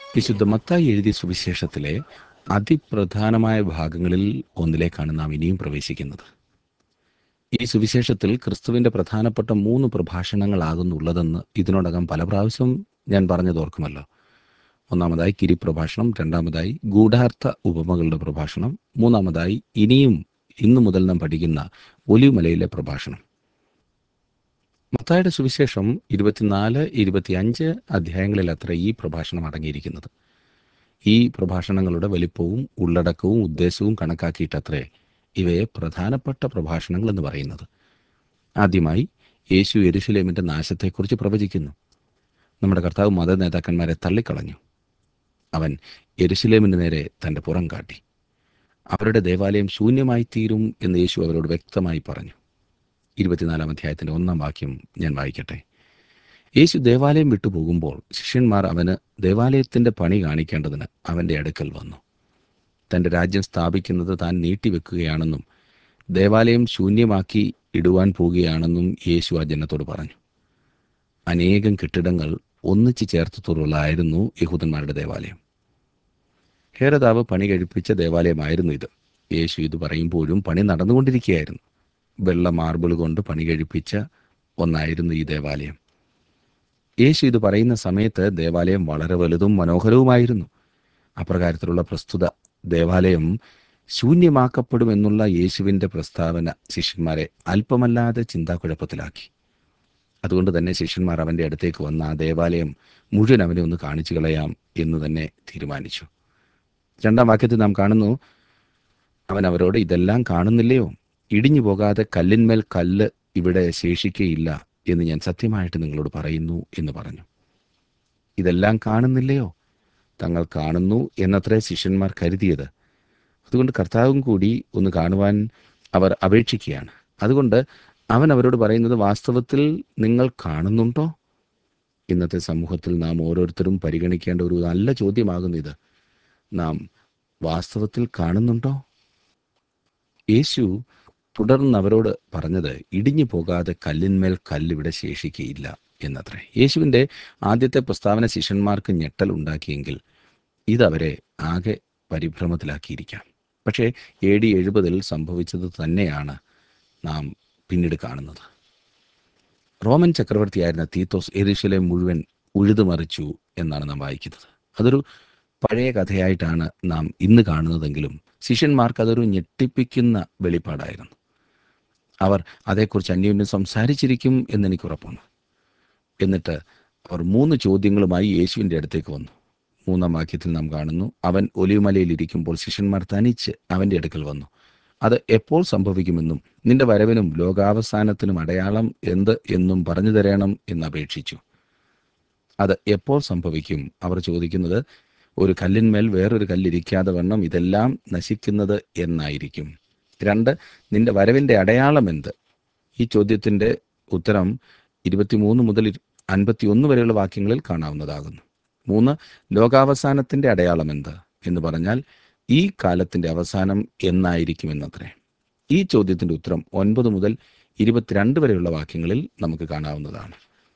വിശുദ്ധ മത്തായി എഴുതിയ സുവിശേഷത്തിലെ അതിപ്രധാനമായ ഭാഗങ്ങളിൽ ഒന്നിലേക്കാണ് നാം ഇനിയും പ്രവേശിക്കുന്നത് ഈ സുവിശേഷത്തിൽ ക്രിസ്തുവിന്റെ പ്രധാനപ്പെട്ട മൂന്ന് പ്രഭാഷണങ്ങളാകുന്നുള്ളതെന്ന് ഇതിനോടകം പല പ്രാവശ്യം ഞാൻ പറഞ്ഞത് ഓർക്കുമല്ലോ ഒന്നാമതായി കിരിപ്രഭാഷണം രണ്ടാമതായി ഗൂഢാർത്ഥ ഉപമകളുടെ പ്രഭാഷണം മൂന്നാമതായി ഇനിയും ഇന്നു മുതൽ നാം പഠിക്കുന്ന ഒലിമലയിലെ പ്രഭാഷണം മത്തായുടെ സുവിശേഷം ഇരുപത്തിനാല് ഇരുപത്തിയഞ്ച് അധ്യായങ്ങളിൽ അത്ര ഈ പ്രഭാഷണം അടങ്ങിയിരിക്കുന്നത് ഈ പ്രഭാഷണങ്ങളുടെ വലിപ്പവും ഉള്ളടക്കവും ഉദ്ദേശവും കണക്കാക്കിയിട്ടത്രേ ഇവയെ പ്രധാനപ്പെട്ട പ്രഭാഷണങ്ങൾ എന്ന് പറയുന്നത് ആദ്യമായി യേശു യെരുശലേമിന്റെ നാശത്തെക്കുറിച്ച് പ്രവചിക്കുന്നു നമ്മുടെ കർത്താവ് മത നേതാക്കന്മാരെ തള്ളിക്കളഞ്ഞു അവൻ യെരുശലേമിന് നേരെ തന്റെ പുറം കാട്ടി അവരുടെ ദേവാലയം ശൂന്യമായി തീരും എന്ന് യേശു അവരോട് വ്യക്തമായി പറഞ്ഞു ഇരുപത്തിനാലാം അധ്യായത്തിന്റെ ഒന്നാം വാക്യം ഞാൻ വായിക്കട്ടെ യേശു ദേവാലയം വിട്ടുപോകുമ്പോൾ ശിഷ്യന്മാർ അവന് ദേവാലയത്തിന്റെ പണി കാണിക്കേണ്ടതിന് അവന്റെ അടുക്കൽ വന്നു തന്റെ രാജ്യം സ്ഥാപിക്കുന്നത് താൻ നീട്ടിവെക്കുകയാണെന്നും ദേവാലയം ശൂന്യമാക്കി ഇടുവാൻ പോകുകയാണെന്നും യേശു ആ ജനത്തോട് പറഞ്ഞു അനേകം കെട്ടിടങ്ങൾ ഒന്നിച്ചു ചേർത്തത്തോടുള്ളതായിരുന്നു യഹൂദന്മാരുടെ ദേവാലയം ഹേരതാവ് പണി കഴിപ്പിച്ച ദേവാലയമായിരുന്നു ഇത് യേശു ഇത് പറയുമ്പോഴും പണി നടന്നുകൊണ്ടിരിക്കുകയായിരുന്നു വെള്ള മാർബിൾ കൊണ്ട് പണി കഴിപ്പിച്ച ഒന്നായിരുന്നു ഈ ദേവാലയം യേശു ഇത് പറയുന്ന സമയത്ത് ദേവാലയം വളരെ വലുതും മനോഹരവുമായിരുന്നു അപ്രകാരത്തിലുള്ള പ്രസ്തുത ദേവാലയം ശൂന്യമാക്കപ്പെടുമെന്നുള്ള യേശുവിൻ്റെ പ്രസ്താവന ശിഷ്യന്മാരെ അല്പമല്ലാതെ ചിന്താക്കുഴപ്പത്തിലാക്കി അതുകൊണ്ട് തന്നെ ശിഷ്യന്മാർ അവൻ്റെ അടുത്തേക്ക് വന്ന ആ ദേവാലയം മുഴുവൻ അവനെ ഒന്ന് കാണിച്ചു കളയാം എന്ന് തന്നെ തീരുമാനിച്ചു രണ്ടാം വാക്യത്തിൽ നാം കാണുന്നു അവൻ അവരോട് ഇതെല്ലാം കാണുന്നില്ലയോ ഇടിഞ്ഞു പോകാതെ കല്ലിന്മേൽ കല്ല് ഇവിടെ ശേഷിക്കയില്ല എന്ന് ഞാൻ സത്യമായിട്ട് നിങ്ങളോട് പറയുന്നു എന്ന് പറഞ്ഞു ഇതെല്ലാം കാണുന്നില്ലയോ തങ്ങൾ കാണുന്നു എന്നത്രേ ശിഷ്യന്മാർ കരുതിയത് അതുകൊണ്ട് കർത്താവും കൂടി ഒന്ന് കാണുവാൻ അവർ അപേക്ഷിക്കുകയാണ് അതുകൊണ്ട് അവൻ അവരോട് പറയുന്നത് വാസ്തവത്തിൽ നിങ്ങൾ കാണുന്നുണ്ടോ ഇന്നത്തെ സമൂഹത്തിൽ നാം ഓരോരുത്തരും പരിഗണിക്കേണ്ട ഒരു നല്ല ചോദ്യമാകുന്നു ഇത് നാം വാസ്തവത്തിൽ കാണുന്നുണ്ടോ യേശു തുടർന്ന് അവരോട് പറഞ്ഞത് ഇടിഞ്ഞു പോകാതെ കല്ലിന്മേൽ കല്ലിവിടെ ശേഷിക്കുകയില്ല എന്നത്രേ യേശുവിൻ്റെ ആദ്യത്തെ പ്രസ്താവന ശിഷ്യന്മാർക്ക് ഞെട്ടൽ ഉണ്ടാക്കിയെങ്കിൽ ഇതവരെ ആകെ പരിഭ്രമത്തിലാക്കിയിരിക്കാം പക്ഷേ എ ഡി എഴുപതിൽ സംഭവിച്ചത് തന്നെയാണ് നാം പിന്നീട് കാണുന്നത് റോമൻ ചക്രവർത്തിയായിരുന്ന തീത്തോസ് എരിശിലെ മുഴുവൻ ഉഴുതുമറിച്ചു എന്നാണ് നാം വായിക്കുന്നത് അതൊരു പഴയ കഥയായിട്ടാണ് നാം ഇന്ന് കാണുന്നതെങ്കിലും ശിഷ്യന്മാർക്ക് അതൊരു ഞെട്ടിപ്പിക്കുന്ന വെളിപ്പാടായിരുന്നു അവർ അതേക്കുറിച്ച് അന്യോന്യം സംസാരിച്ചിരിക്കും എന്നെനിക്ക് ഉറപ്പാണ് എന്നിട്ട് അവർ മൂന്ന് ചോദ്യങ്ങളുമായി യേശുവിൻ്റെ അടുത്തേക്ക് വന്നു മൂന്നാം വാക്യത്തിൽ നാം കാണുന്നു അവൻ ഒലിവുമലയിൽ ഇരിക്കുമ്പോൾ ശിഷ്യന്മാർ തനിച്ച് അവൻ്റെ അടുക്കൽ വന്നു അത് എപ്പോൾ സംഭവിക്കുമെന്നും നിന്റെ വരവിനും ലോകാവസാനത്തിനും അടയാളം എന്ത് എന്നും പറഞ്ഞു തരണം എന്ന് അപേക്ഷിച്ചു അത് എപ്പോൾ സംഭവിക്കും അവർ ചോദിക്കുന്നത് ഒരു കല്ലിന്മേൽ വേറൊരു കല്ലിരിക്കാതെ വണ്ണം ഇതെല്ലാം നശിക്കുന്നത് എന്നായിരിക്കും രണ്ട് നിന്റെ വരവിൻ്റെ അടയാളം എന്ത് ഈ ചോദ്യത്തിൻ്റെ ഉത്തരം ഇരുപത്തിമൂന്ന് മുതൽ അൻപത്തിയൊന്ന് വരെയുള്ള വാക്യങ്ങളിൽ കാണാവുന്നതാകുന്നു മൂന്ന് ലോകാവസാനത്തിൻ്റെ അടയാളം എന്ത് എന്ന് പറഞ്ഞാൽ ഈ കാലത്തിൻ്റെ അവസാനം എന്നായിരിക്കുമെന്നത്രേ ഈ ചോദ്യത്തിൻ്റെ ഉത്തരം ഒൻപത് മുതൽ ഇരുപത്തിരണ്ട് വരെയുള്ള വാക്യങ്ങളിൽ നമുക്ക് കാണാവുന്നതാണ്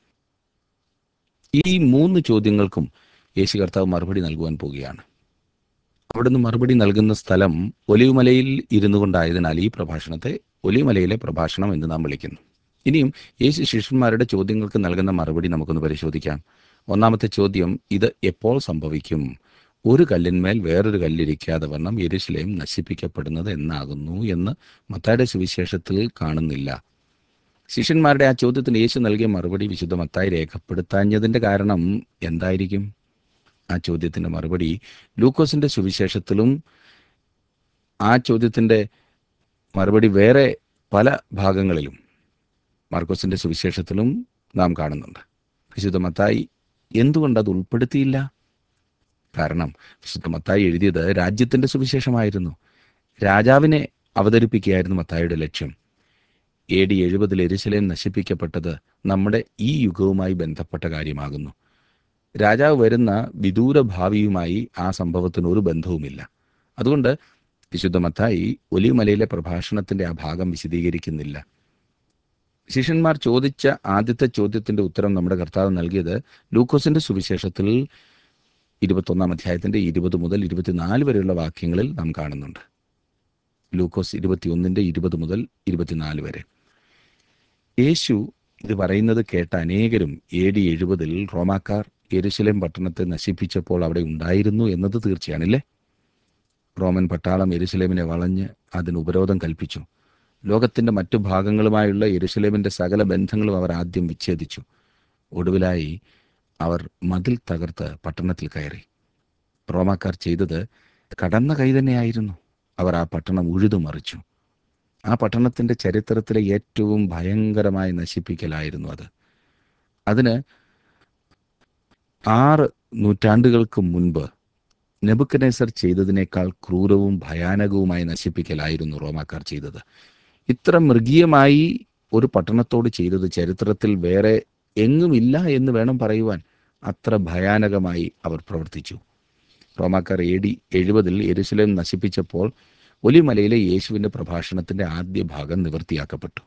ഈ മൂന്ന് ചോദ്യങ്ങൾക്കും യേശു കർത്താവ് മറുപടി നൽകുവാൻ പോവുകയാണ് അവിടുന്ന് മറുപടി നൽകുന്ന സ്ഥലം ഒലിവുമലയിൽ ഇരുന്നു കൊണ്ടായതിനാൽ ഈ പ്രഭാഷണത്തെ ഒലിവുമലയിലെ പ്രഭാഷണം എന്ന് നാം വിളിക്കുന്നു ഇനിയും യേശു ശിഷ്യന്മാരുടെ ചോദ്യങ്ങൾക്ക് നൽകുന്ന മറുപടി നമുക്കൊന്ന് പരിശോധിക്കാം ഒന്നാമത്തെ ചോദ്യം ഇത് എപ്പോൾ സംഭവിക്കും ഒരു കല്ലിന്മേൽ വേറൊരു കല്ലിരിക്കാതെ വണ്ണം യെരുശലേം നശിപ്പിക്കപ്പെടുന്നത് എന്നാകുന്നു എന്ന് മത്തായുടെ സുവിശേഷത്തിൽ കാണുന്നില്ല ശിഷ്യന്മാരുടെ ആ ചോദ്യത്തിന് യേശു നൽകിയ മറുപടി വിശുദ്ധ മത്തായി രേഖപ്പെടുത്താഞ്ഞതിൻ്റെ കാരണം എന്തായിരിക്കും ആ ചോദ്യത്തിൻ്റെ മറുപടി ലൂക്കോസിൻ്റെ സുവിശേഷത്തിലും ആ ചോദ്യത്തിൻ്റെ മറുപടി വേറെ പല ഭാഗങ്ങളിലും മാർക്കോസിൻ്റെ സുവിശേഷത്തിലും നാം കാണുന്നുണ്ട് വിശുദ്ധ മത്തായി എന്തുകൊണ്ട് അത് ഉൾപ്പെടുത്തിയില്ല കാരണം വിശുദ്ധ മത്തായി എഴുതിയത് രാജ്യത്തിൻ്റെ സുവിശേഷമായിരുന്നു രാജാവിനെ അവതരിപ്പിക്കുകയായിരുന്നു മത്തായിയുടെ ലക്ഷ്യം എ ഡി എഴുപതിൽ എരുശലേം നശിപ്പിക്കപ്പെട്ടത് നമ്മുടെ ഈ യുഗവുമായി ബന്ധപ്പെട്ട കാര്യമാകുന്നു രാജാവ് വരുന്ന വിദൂര ഭാവിയുമായി ആ സംഭവത്തിന് ഒരു ബന്ധവുമില്ല അതുകൊണ്ട് വിശുദ്ധ മത്തായി ഒലിമലയിലെ പ്രഭാഷണത്തിന്റെ ആ ഭാഗം വിശദീകരിക്കുന്നില്ല ശിഷ്യന്മാർ ചോദിച്ച ആദ്യത്തെ ചോദ്യത്തിന്റെ ഉത്തരം നമ്മുടെ കർത്താവ് നൽകിയത് ലൂക്കോസിന്റെ സുവിശേഷത്തിൽ ഇരുപത്തൊന്നാം അധ്യായത്തിൻ്റെ ഇരുപത് മുതൽ ഇരുപത്തിനാല് വരെയുള്ള വാക്യങ്ങളിൽ നാം കാണുന്നുണ്ട് ലൂക്കോസ് ഇരുപത്തിയൊന്നിൻ്റെ ഇരുപത് മുതൽ ഇരുപത്തിനാല് വരെ യേശു ഇത് പറയുന്നത് കേട്ട അനേകരും എ ഡി എഴുപതിൽ റോമാക്കാർ യെരുശലേം പട്ടണത്തെ നശിപ്പിച്ചപ്പോൾ അവിടെ ഉണ്ടായിരുന്നു എന്നത് തീർച്ചയാണല്ലേ റോമൻ പട്ടാളം യെരുശലേമിനെ വളഞ്ഞ് അതിന് ഉപരോധം കൽപ്പിച്ചു ലോകത്തിൻ്റെ മറ്റു ഭാഗങ്ങളുമായുള്ള യെരുശലേമിൻ്റെ സകല ബന്ധങ്ങളും അവർ ആദ്യം വിച്ഛേദിച്ചു ഒടുവിലായി അവർ മതിൽ തകർത്ത് പട്ടണത്തിൽ കയറി റോമാക്കാർ ചെയ്തത് കടന്ന കൈ തന്നെയായിരുന്നു അവർ ആ പട്ടണം ഉഴുതുമറിച്ചു ആ പട്ടണത്തിൻ്റെ ചരിത്രത്തിലെ ഏറ്റവും ഭയങ്കരമായ നശിപ്പിക്കലായിരുന്നു അത് അതിന് ആറ് നൂറ്റാണ്ടുകൾക്ക് മുൻപ് നെബുക്കനേസർ ചെയ്തതിനേക്കാൾ ക്രൂരവും ഭയാനകവുമായ നശിപ്പിക്കലായിരുന്നു റോമാക്കാർ ചെയ്തത് ഇത്ര മൃഗീയമായി ഒരു പട്ടണത്തോട് ചെയ്തത് ചരിത്രത്തിൽ വേറെ എങ്ങുമില്ല എന്ന് വേണം പറയുവാൻ അത്ര ഭയാനകമായി അവർ പ്രവർത്തിച്ചു റോമാക്കാർ എ ഡി എഴുപതിൽ എരുസലേം നശിപ്പിച്ചപ്പോൾ ഒലിമലയിലെ യേശുവിൻ്റെ പ്രഭാഷണത്തിൻ്റെ ആദ്യ ഭാഗം നിവൃത്തിയാക്കപ്പെട്ടു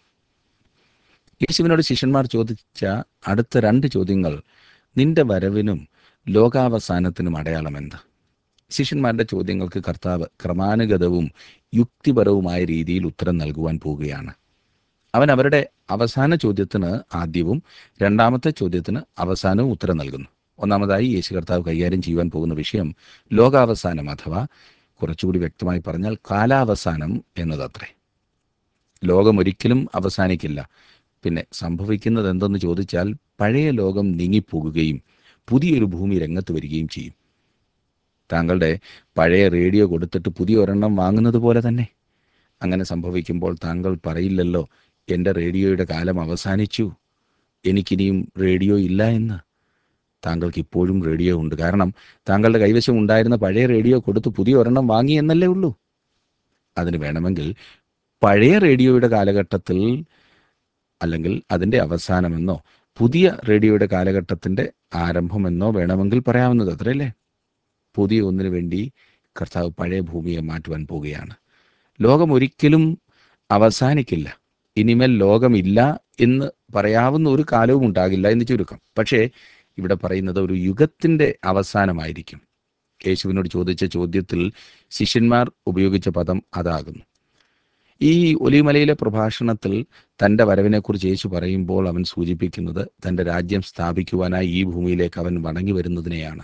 യേശുവിനോട് ശിഷ്യന്മാർ ചോദിച്ച അടുത്ത രണ്ട് ചോദ്യങ്ങൾ നിന്റെ വരവിനും ലോകാവസാനത്തിനും അടയാളം എന്ത് ശിഷ്യന്മാരുടെ ചോദ്യങ്ങൾക്ക് കർത്താവ് ക്രമാനുഗതവും യുക്തിപരവുമായ രീതിയിൽ ഉത്തരം നൽകുവാൻ പോവുകയാണ് അവൻ അവരുടെ അവസാന ചോദ്യത്തിന് ആദ്യവും രണ്ടാമത്തെ ചോദ്യത്തിന് അവസാനവും ഉത്തരം നൽകുന്നു ഒന്നാമതായി യേശു കർത്താവ് കൈകാര്യം ചെയ്യുവാൻ പോകുന്ന വിഷയം ലോകാവസാനം അഥവാ കുറച്ചുകൂടി വ്യക്തമായി പറഞ്ഞാൽ കാലാവസാനം എന്നതത്രേ ലോകം ഒരിക്കലും അവസാനിക്കില്ല പിന്നെ സംഭവിക്കുന്നത് എന്തെന്ന് ചോദിച്ചാൽ പഴയ ലോകം നീങ്ങിപ്പോകുകയും പുതിയൊരു ഭൂമി രംഗത്ത് വരികയും ചെയ്യും താങ്കളുടെ പഴയ റേഡിയോ കൊടുത്തിട്ട് പുതിയ ഒരെണ്ണം വാങ്ങുന്നത് പോലെ തന്നെ അങ്ങനെ സംഭവിക്കുമ്പോൾ താങ്കൾ പറയില്ലല്ലോ എൻ്റെ റേഡിയോയുടെ കാലം അവസാനിച്ചു എനിക്കിനിയും റേഡിയോ ഇല്ല എന്ന് താങ്കൾക്ക് ഇപ്പോഴും റേഡിയോ ഉണ്ട് കാരണം താങ്കളുടെ കൈവശം ഉണ്ടായിരുന്ന പഴയ റേഡിയോ കൊടുത്ത് പുതിയ ഒരെണ്ണം വാങ്ങി എന്നല്ലേ ഉള്ളൂ അതിന് വേണമെങ്കിൽ പഴയ റേഡിയോയുടെ കാലഘട്ടത്തിൽ അല്ലെങ്കിൽ അതിൻ്റെ അവസാനമെന്നോ പുതിയ റേഡിയോയുടെ കാലഘട്ടത്തിൻ്റെ ആരംഭമെന്നോ വേണമെങ്കിൽ പറയാവുന്നത് അത്രയല്ലേ പുതിയ ഒന്നിനു വേണ്ടി കർത്താവ് പഴയ ഭൂമിയെ മാറ്റുവാൻ പോവുകയാണ് ലോകം ഒരിക്കലും അവസാനിക്കില്ല ഇനിമേൽ ലോകമില്ല എന്ന് പറയാവുന്ന ഒരു കാലവും ഉണ്ടാകില്ല എന്ന് ചുരുക്കം പക്ഷേ ഇവിടെ പറയുന്നത് ഒരു യുഗത്തിൻ്റെ അവസാനമായിരിക്കും യേശുവിനോട് ചോദിച്ച ചോദ്യത്തിൽ ശിഷ്യന്മാർ ഉപയോഗിച്ച പദം അതാകുന്നു ഈ ഒലിമലയിലെ പ്രഭാഷണത്തിൽ തൻ്റെ വരവിനെക്കുറിച്ച് യേശു പറയുമ്പോൾ അവൻ സൂചിപ്പിക്കുന്നത് തൻ്റെ രാജ്യം സ്ഥാപിക്കുവാനായി ഈ ഭൂമിയിലേക്ക് അവൻ മടങ്ങി വരുന്നതിനെയാണ്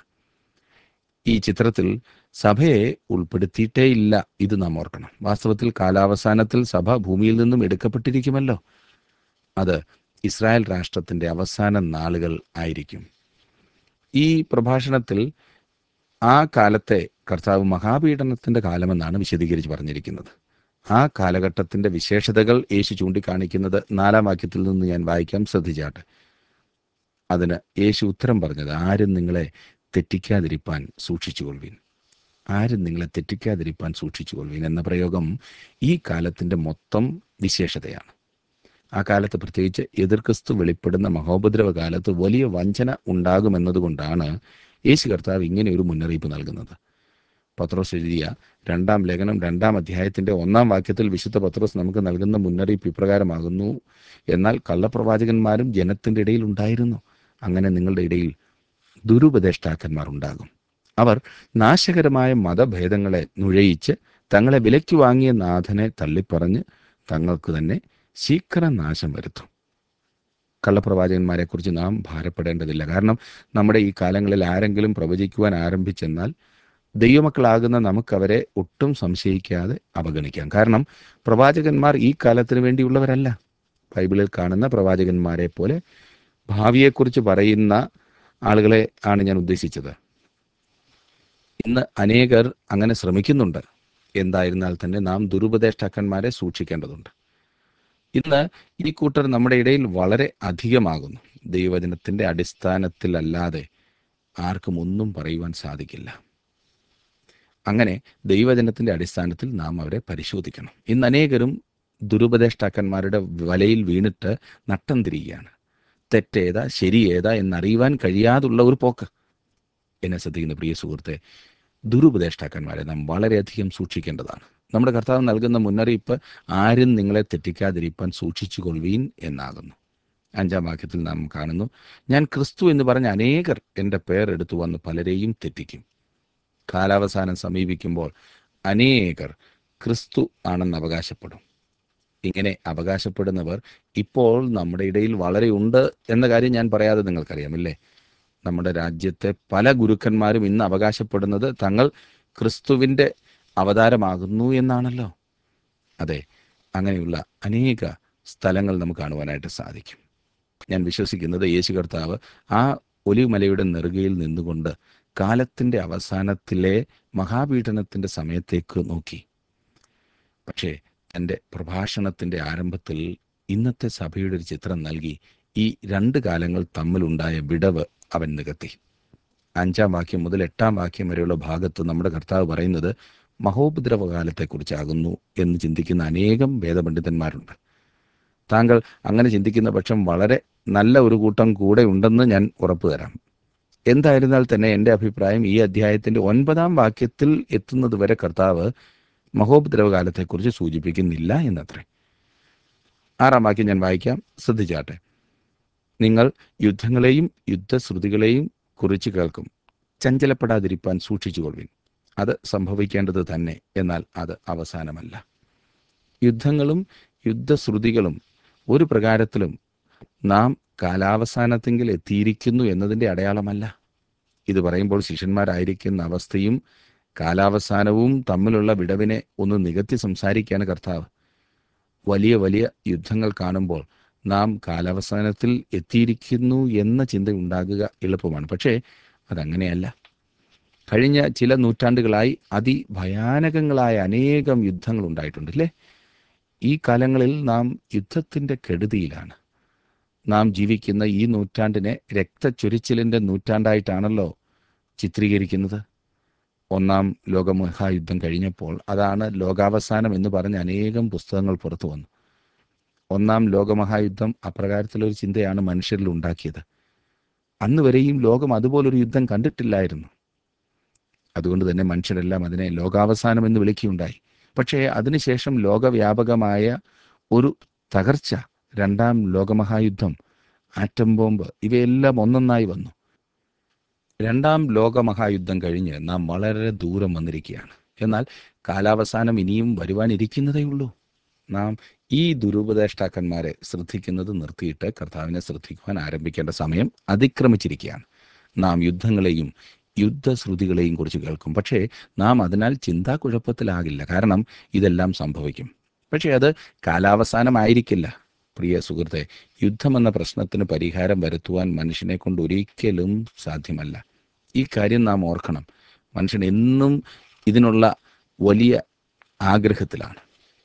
ഈ ചിത്രത്തിൽ സഭയെ ഉൾപ്പെടുത്തിയിട്ടേ ഇല്ല ഇത് നാം ഓർക്കണം വാസ്തവത്തിൽ കാലാവസാനത്തിൽ സഭ ഭൂമിയിൽ നിന്നും എടുക്കപ്പെട്ടിരിക്കുമല്ലോ അത് ഇസ്രായേൽ രാഷ്ട്രത്തിൻ്റെ അവസാന നാളുകൾ ആയിരിക്കും ഈ പ്രഭാഷണത്തിൽ ആ കാലത്തെ കർത്താവ് മഹാപീഡനത്തിൻ്റെ കാലമെന്നാണ് വിശദീകരിച്ച് പറഞ്ഞിരിക്കുന്നത് ആ കാലഘട്ടത്തിൻ്റെ വിശേഷതകൾ യേശു ചൂണ്ടിക്കാണിക്കുന്നത് നാലാം വാക്യത്തിൽ നിന്ന് ഞാൻ വായിക്കാം ശ്രദ്ധിച്ചാട്ടെ അതിന് യേശു ഉത്തരം പറഞ്ഞത് ആരും നിങ്ങളെ തെറ്റിക്കാതിരിപ്പാൻ സൂക്ഷിച്ചുകൊള്ളുവിൻ ആരും നിങ്ങളെ തെറ്റിക്കാതിരിപ്പാൻ സൂക്ഷിച്ചുകൊള്ളുവിൻ എന്ന പ്രയോഗം ഈ കാലത്തിൻ്റെ മൊത്തം വിശേഷതയാണ് ആ കാലത്ത് പ്രത്യേകിച്ച് എതിർക്രിസ്തു വെളിപ്പെടുന്ന മഹോപദ്രവ കാലത്ത് വലിയ വഞ്ചന ഉണ്ടാകുമെന്നതുകൊണ്ടാണ് യേശു കർത്താവ് ഇങ്ങനെ ഒരു മുന്നറിയിപ്പ് നൽകുന്നത് പത്രോസ് എഴുതിയ രണ്ടാം ലേഖനം രണ്ടാം അധ്യായത്തിന്റെ ഒന്നാം വാക്യത്തിൽ വിശുദ്ധ പത്രോസ് നമുക്ക് നൽകുന്ന മുന്നറിയിപ്പ് ഇപ്രകാരമാകുന്നു എന്നാൽ കള്ളപ്രവാചകന്മാരും ജനത്തിന്റെ ഇടയിൽ ഉണ്ടായിരുന്നു അങ്ങനെ നിങ്ങളുടെ ഇടയിൽ ദുരുപദേഷ്ടാക്കന്മാർ ഉണ്ടാകും അവർ നാശകരമായ മതഭേദങ്ങളെ നുഴയിച്ച് തങ്ങളെ വിലയ്ക്ക് വാങ്ങിയ നാഥനെ തള്ളിപ്പറഞ്ഞ് തങ്ങൾക്ക് തന്നെ ശീഘ്രനാശം വരുത്തും കള്ളപ്രവാചകന്മാരെക്കുറിച്ച് നാം ഭാരപ്പെടേണ്ടതില്ല കാരണം നമ്മുടെ ഈ കാലങ്ങളിൽ ആരെങ്കിലും പ്രവചിക്കുവാൻ ആരംഭിച്ചെന്നാൽ ദൈവമക്കളാകുന്ന നമുക്കവരെ ഒട്ടും സംശയിക്കാതെ അവഗണിക്കാം കാരണം പ്രവാചകന്മാർ ഈ കാലത്തിന് വേണ്ടിയുള്ളവരല്ല ബൈബിളിൽ കാണുന്ന പ്രവാചകന്മാരെ പോലെ ഭാവിയെക്കുറിച്ച് പറയുന്ന ആളുകളെ ആണ് ഞാൻ ഉദ്ദേശിച്ചത് ഇന്ന് അനേകർ അങ്ങനെ ശ്രമിക്കുന്നുണ്ട് എന്തായിരുന്നാൽ തന്നെ നാം ദുരുപദേഷ്ടാക്കന്മാരെ സൂക്ഷിക്കേണ്ടതുണ്ട് ഇന്ന് ഈ കൂട്ടർ നമ്മുടെ ഇടയിൽ വളരെ അധികമാകുന്നു ദൈവവചനത്തിന്റെ അടിസ്ഥാനത്തിലല്ലാതെ ആർക്കും ഒന്നും പറയുവാൻ സാധിക്കില്ല അങ്ങനെ ദൈവജനത്തിന്റെ അടിസ്ഥാനത്തിൽ നാം അവരെ പരിശോധിക്കണം ഇന്ന് അനേകരും ദുരുപദേഷ്ടാക്കന്മാരുടെ വലയിൽ വീണിട്ട് നട്ടം തിരിയുകയാണ് തെറ്റേതാ ശരിയേതാ എന്നറിയുവാൻ കഴിയാതുള്ള ഒരു പോക്ക് എന്നെ ശ്രദ്ധിക്കുന്ന പ്രിയ സുഹൃത്തെ ദുരുപദേഷ്ടാക്കന്മാരെ നാം വളരെയധികം സൂക്ഷിക്കേണ്ടതാണ് നമ്മുടെ കർത്താവ് നൽകുന്ന മുന്നറിയിപ്പ് ആരും നിങ്ങളെ തെറ്റിക്കാതിരിക്കാൻ സൂക്ഷിച്ചു കൊള്ളുവീൻ എന്നാകുന്നു അഞ്ചാം വാക്യത്തിൽ നാം കാണുന്നു ഞാൻ ക്രിസ്തു എന്ന് പറഞ്ഞ അനേകർ എൻ്റെ പേരെടുത്തു വന്ന് പലരെയും തെറ്റിക്കും കാലാവസാനം സമീപിക്കുമ്പോൾ അനേകർ ക്രിസ്തു ആണെന്ന് അവകാശപ്പെടും ഇങ്ങനെ അവകാശപ്പെടുന്നവർ ഇപ്പോൾ നമ്മുടെ ഇടയിൽ വളരെ ഉണ്ട് എന്ന കാര്യം ഞാൻ പറയാതെ നിങ്ങൾക്കറിയാമല്ലേ നമ്മുടെ രാജ്യത്തെ പല ഗുരുക്കന്മാരും ഇന്ന് അവകാശപ്പെടുന്നത് തങ്ങൾ ക്രിസ്തുവിൻ്റെ അവതാരമാകുന്നു എന്നാണല്ലോ അതെ അങ്ങനെയുള്ള അനേക സ്ഥലങ്ങൾ നമുക്ക് കാണുവാനായിട്ട് സാധിക്കും ഞാൻ വിശ്വസിക്കുന്നത് യേശു കർത്താവ് ആ ഒലിമലയുടെ നെറുകയിൽ നിന്നുകൊണ്ട് കാലത്തിൻ്റെ അവസാനത്തിലെ മഹാപീഡനത്തിൻ്റെ സമയത്തേക്ക് നോക്കി പക്ഷേ തൻ്റെ പ്രഭാഷണത്തിൻ്റെ ആരംഭത്തിൽ ഇന്നത്തെ സഭയുടെ ഒരു ചിത്രം നൽകി ഈ രണ്ട് കാലങ്ങൾ തമ്മിലുണ്ടായ വിടവ് അവൻ നികത്തി അഞ്ചാം വാക്യം മുതൽ എട്ടാം വാക്യം വരെയുള്ള ഭാഗത്ത് നമ്മുടെ കർത്താവ് പറയുന്നത് മഹോപദ്രവകാലത്തെക്കുറിച്ചാകുന്നു എന്ന് ചിന്തിക്കുന്ന അനേകം വേദപണ്ഡിതന്മാരുണ്ട് താങ്കൾ അങ്ങനെ ചിന്തിക്കുന്ന പക്ഷം വളരെ നല്ല ഒരു കൂട്ടം കൂടെ ഉണ്ടെന്ന് ഞാൻ ഉറപ്പു തരാം എന്തായിരുന്നാൽ തന്നെ എൻ്റെ അഭിപ്രായം ഈ അധ്യായത്തിൻ്റെ ഒൻപതാം വാക്യത്തിൽ എത്തുന്നത് വരെ കർത്താവ് മഹോപദ്രവകാലത്തെക്കുറിച്ച് സൂചിപ്പിക്കുന്നില്ല എന്നത്രേ ആറാം വാക്യം ഞാൻ വായിക്കാം ശ്രദ്ധിച്ചാട്ടെ നിങ്ങൾ യുദ്ധങ്ങളെയും യുദ്ധശ്രുതികളെയും കുറിച്ച് കേൾക്കും ചഞ്ചലപ്പെടാതിരിപ്പാൻ സൂക്ഷിച്ചുകൊള്ളുവിൻ അത് സംഭവിക്കേണ്ടത് തന്നെ എന്നാൽ അത് അവസാനമല്ല യുദ്ധങ്ങളും യുദ്ധശ്രുതികളും ഒരു പ്രകാരത്തിലും നാം കാലാവസാനത്തെങ്കിൽ എത്തിയിരിക്കുന്നു എന്നതിൻ്റെ അടയാളമല്ല ഇത് പറയുമ്പോൾ ശിഷ്യന്മാരായിരിക്കുന്ന അവസ്ഥയും കാലാവസാനവും തമ്മിലുള്ള വിടവിനെ ഒന്ന് നികത്തി സംസാരിക്കുകയാണ് കർത്താവ് വലിയ വലിയ യുദ്ധങ്ങൾ കാണുമ്പോൾ നാം കാലാവസാനത്തിൽ എത്തിയിരിക്കുന്നു എന്ന ചിന്ത ഉണ്ടാകുക എളുപ്പമാണ് പക്ഷേ അതങ്ങനെയല്ല കഴിഞ്ഞ ചില നൂറ്റാണ്ടുകളായി അതിഭയാനകങ്ങളായ അനേകം യുദ്ധങ്ങൾ ഉണ്ടായിട്ടുണ്ട് അല്ലേ ഈ കാലങ്ങളിൽ നാം യുദ്ധത്തിൻ്റെ കെടുതിയിലാണ് നാം ജീവിക്കുന്ന ഈ നൂറ്റാണ്ടിനെ രക്തച്ചൊരിച്ചിലിൻ്റെ നൂറ്റാണ്ടായിട്ടാണല്ലോ ചിത്രീകരിക്കുന്നത് ഒന്നാം ലോകമഹായുദ്ധം കഴിഞ്ഞപ്പോൾ അതാണ് ലോകാവസാനം എന്ന് പറഞ്ഞ് അനേകം പുസ്തകങ്ങൾ പുറത്തു വന്നു ഒന്നാം ലോകമഹായുദ്ധം അപ്രകാരത്തിലൊരു ചിന്തയാണ് മനുഷ്യരിൽ ഉണ്ടാക്കിയത് അന്ന് വരെയും ലോകം അതുപോലൊരു യുദ്ധം കണ്ടിട്ടില്ലായിരുന്നു അതുകൊണ്ട് തന്നെ മനുഷ്യരെല്ലാം അതിനെ ലോകാവസാനം എന്ന് വിളിക്കുകയുണ്ടായി പക്ഷേ അതിനുശേഷം ലോകവ്യാപകമായ ഒരു തകർച്ച രണ്ടാം ലോകമഹായുദ്ധം ആറ്റം ബോംബ് ഇവയെല്ലാം ഒന്നൊന്നായി വന്നു രണ്ടാം ലോകമഹായുദ്ധം കഴിഞ്ഞ് നാം വളരെ ദൂരം വന്നിരിക്കുകയാണ് എന്നാൽ കാലാവസാനം ഇനിയും വരുവാനിരിക്കുന്നതേയുള്ളൂ നാം ഈ ദുരുപദേഷ്ടാക്കന്മാരെ ശ്രദ്ധിക്കുന്നത് നിർത്തിയിട്ട് കർത്താവിനെ ശ്രദ്ധിക്കുവാൻ ആരംഭിക്കേണ്ട സമയം അതിക്രമിച്ചിരിക്കുകയാണ് നാം യുദ്ധങ്ങളെയും യുദ്ധശ്രുതികളെയും കുറിച്ച് കേൾക്കും പക്ഷേ നാം അതിനാൽ ചിന്താക്കുഴപ്പത്തിലാകില്ല കാരണം ഇതെല്ലാം സംഭവിക്കും പക്ഷേ അത് കാലാവസാനമായിരിക്കില്ല പ്രിയ സുഹൃത്തെ യുദ്ധമെന്ന പ്രശ്നത്തിന് പരിഹാരം വരുത്തുവാൻ മനുഷ്യനെ കൊണ്ട് ഒരിക്കലും സാധ്യമല്ല ഈ കാര്യം നാം ഓർക്കണം മനുഷ്യൻ എന്നും ഇതിനുള്ള വലിയ ആഗ്രഹത്തിലാണ്